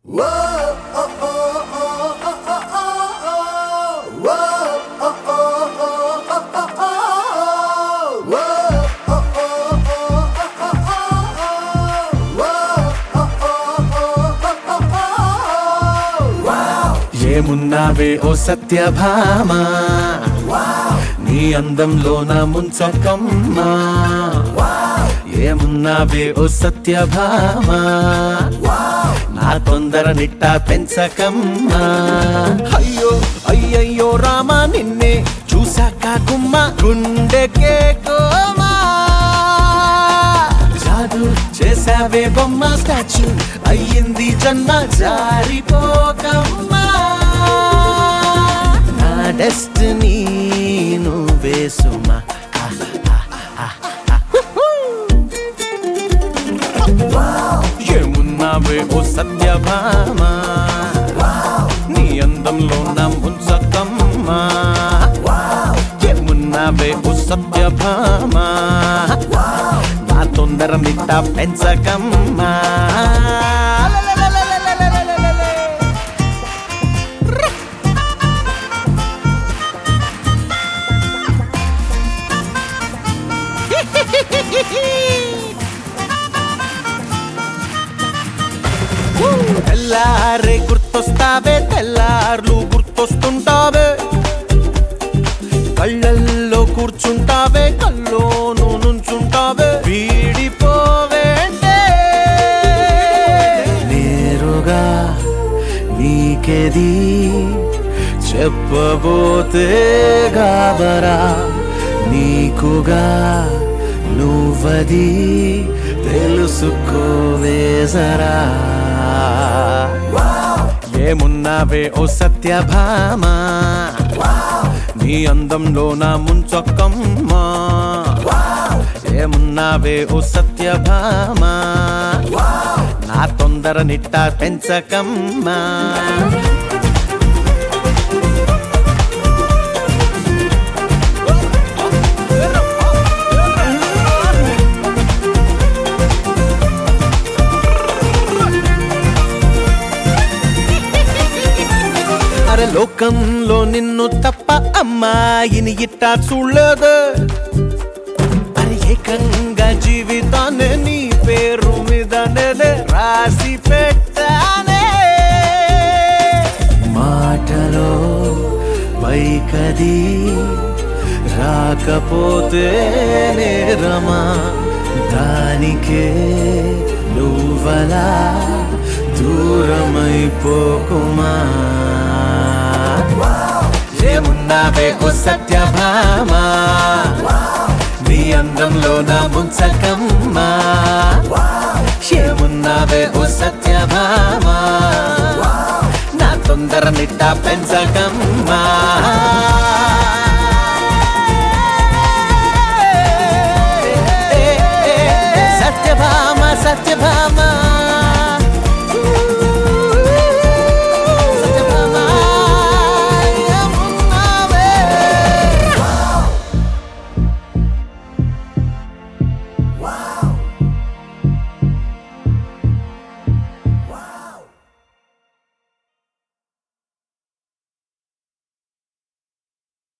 ఏమున్నావే ఓ సత్యభామా నీ అందంలో నా ముంచకమ్మా ఏమున్నావే ఓ సత్యభామా నా తొందర నిట్ట పెంచకమ్మా అయ్యో అయ్యయ్యో రామా నిన్నే చూసాక గుమ్మ గుండెకే కోమా జాదు చేసావే బొమ్మ స్టాచ్యూ అయ్యింది జన్మ జారిపోకమ్మా నా డెస్టినీ నువ్వే సుమా ఏమున్నావే ఓ సత్యభామా నీ అందంలో నా ముంచకమ్మా ఏమున్నావే ఓ సత్యభామా నా తొందర మిట్ట పెంచకమ్మా తెల్లారే గుర్తొస్తావే తెల్లార్లు గుర్తొస్తుంటావే కళ్ళల్లో కూర్చుంటావే కల్లోను నుంచుంటావే వీడిపోవేంటే నేరుగా నీకెది చెప్పబోతే గాబరా నీకుగా నువ్వది తెలుసుకోవేసరా ఏమున్నావే ఓ సత్యభామా నీ అందంలో నా ముంచొక్కమ్మా ఏమున్నావే ఓ సత్యభామా నా తొందర నిట్ట పెంచకమ్మా అరే లోకంలో నిన్ను తప్ప అమ్మాయిని ఇట్టా చూడలేదు అరే ఏకంగా జీవితాన్ని నీ పేరు మీద నేనే రాసి పెట్టానే మాటలో పైకది రాకపోతే నేరమా దానికే నువ్వలా దూరమైపోకుమా ఏమున్నావే ఓ సత్యభామా నీ అందంలో నా ముంచకమ్మా ఏమున్నావే ఓ సత్యభామా నా తొందర నిట్ట పెంచకమ్మా